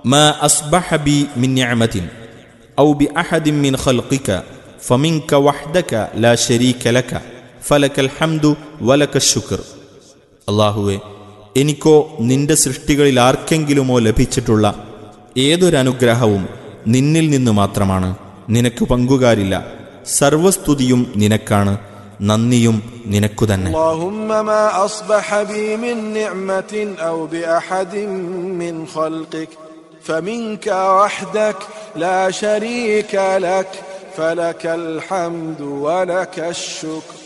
ما أصبح بي من نعمة أو بأحد من خلقك فمنك وحدك لا شريك لك فلك الحمد ولك الشكر അള്ളാഹുവെ എനിക്കോ നിന്റെ സൃഷ്ടികളിൽ ആർക്കെങ്കിലുമോ ലഭിച്ചിട്ടുള്ള ഏതൊരനുഗ്രഹവും നിന്നിൽ നിന്നു മാത്രമാണ് നിനക്ക് പങ്കുകാരില്ല സർവസ്തുതിയും നിനക്കാണ് നന്ദിയും നിനക്കു തന്നെ اللهم ما أصبح بي من نعمة أو بأحد من خلقك فمنك وحدك لا شريك لك فلك الحمد ولك الشكر